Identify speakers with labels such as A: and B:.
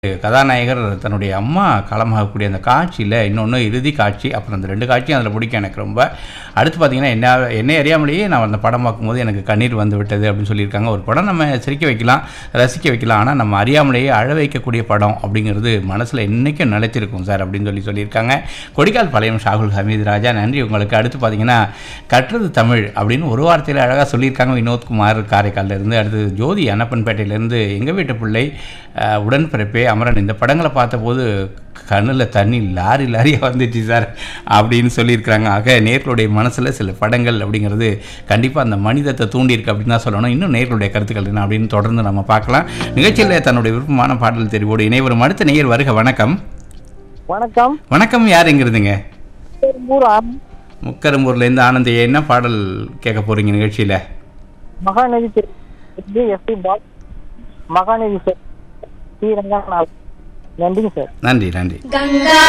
A: கதாநாயகர் தன்னுடைய அம்மா களமாகக்கூடிய அந்த காட்சியில் இன்னொன்று இறுதி காட்சி அப்புறம் அந்த ரெண்டு காட்சியும் அதில் பிடிக்கும் எனக்கு ரொம்ப அடுத்து பார்த்தீங்கன்னா என்ன என்னை அறியாமலேயே நான் அந்த படம் பார்க்கும்போது எனக்கு கண்ணீர் வந்து விட்டது அப்படின்னு சொல்லியிருக்காங்க ஒரு படம் நம்ம சிரிக்க வைக்கலாம் ரசிக்க வைக்கலாம் ஆனால் நம்ம அறியாமலேயே அழ வைக்கக்கூடிய படம் அப்படிங்கிறது மனசில் என்றைக்கும் நிலைத்திருக்கும் சார் அப்படின்னு சொல்லி சொல்லியிருக்காங்க கொடிக்கால் பாளையம் ஷாகுல் ஹமீது ராஜா நன்றி உங்களுக்கு அடுத்து பார்த்தீங்கன்னா கற்றது தமிழ் அப்படின்னு ஒரு வார்த்தையில் அழகாக சொல்லியிருக்காங்க வினோத்குமார் காரைக்கால்ல இருந்து அடுத்து ஜோதி அன்னப்பன்பேட்டையிலேருந்து எங்கள் வீட்டு பிள்ளை அஹ், உடன்பிறப்பே அமரன் இந்த படங்களை பார்த்தபோது கண்ணில் தண்ணி லாரி லாரியாக வந்துச்சு சார் அப்படின்னு சொல்லியிருக்கிறாங்க ஆக நேர்களுடைய மனசில் சில படங்கள் அப்படிங்கிறது கண்டிப்பாக அந்த மனிதத்தை தூண்டியிருக்கு அப்படின்னு தான் சொல்லணும் இன்னும் நேர்களுடைய கருத்துக்கள் என்ன அப்படின்னு தொடர்ந்து நம்ம பார்க்கலாம் நிகழ்ச்சியில் தன்னுடைய விருப்பமான பாடல் தெரிவோடு இணைவரும் அடுத்த நேயர் வருக வணக்கம்
B: வணக்கம்
A: வணக்கம் யாருங்கிறதுங்க
B: திருப்பூர் ஆம்
A: முக்கரும்பூர்லேருந்து ஆனந்தி என்ன பாடல் கேட்க போகிறீங்க நிகழ்ச்சியில்
B: மகாநதி திரு எஸ்பி பால் மகாநதி சார் ஸ்ரீரங்கா நன்றிங்க சார்
A: நன்றி நன்றி
C: கங்கா